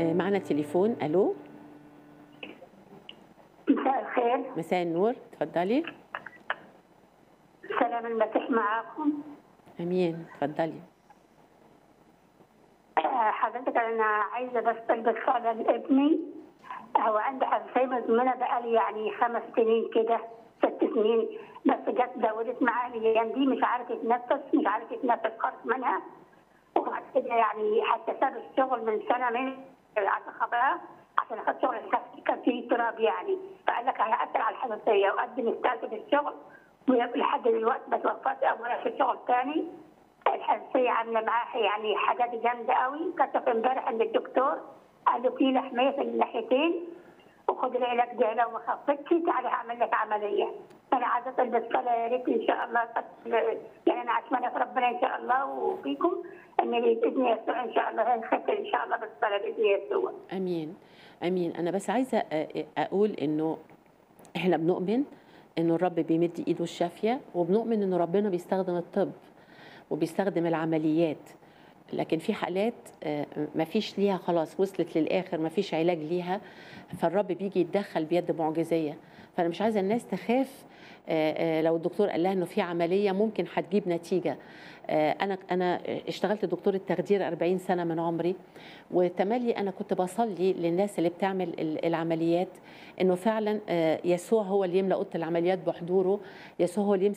آه، معنا تليفون الو مساء الخير مساء النور اتفضلي سلام المسيح معاكم امين اتفضلي آه، حضرتك انا عايزه بس البس صعبه لابني هو عنده حساسيه مزمنه بقالي يعني خمس سنين كده ست سنين بس جت دورت معاه الايام دي مش عارف يتنفس مش عارف يتنفس خالص منها وبعد كده يعني حتى ساب الشغل من سنه من عشان خبرها عشان اخد شغل الكافي كان فيه اضطراب يعني فقال لك هيأثر على الحساسيه وقدم استقالته في الشغل ولحد دلوقتي ما توفاش او راح في شغل تاني الحساسيه عامله معاه يعني حاجات جامده قوي كشف امبارح عند الدكتور قال له في لحميه في الناحيتين وخد العلاج ده لو ما خفتش تعالى هعمل لك عمليه فانا عايزه البس صلاه يا ريت ان شاء الله يعني انا اتمنى في ربنا ان شاء الله وفيكم ان باذن يسوع ان شاء الله هنخف ان شاء الله بالصلاه باذن يسوع امين امين انا بس عايزه أ- اقول انه احنا بنؤمن انه الرب بيمد ايده الشافيه وبنؤمن انه ربنا بيستخدم الطب وبيستخدم العمليات لكن في حالات ما فيش ليها خلاص وصلت للاخر ما فيش علاج ليها فالرب بيجي يتدخل بيد معجزيه فانا مش عايزه الناس تخاف آه، آه، لو الدكتور قال لها انه في عمليه ممكن هتجيب نتيجه آه، انا انا اشتغلت دكتور التخدير 40 سنه من عمري وتملي انا كنت بصلي للناس اللي بتعمل ال- العمليات انه فعلا آه، يسوع هو اللي يملا اوضه العمليات بحضوره يسوع هو اللي يمسك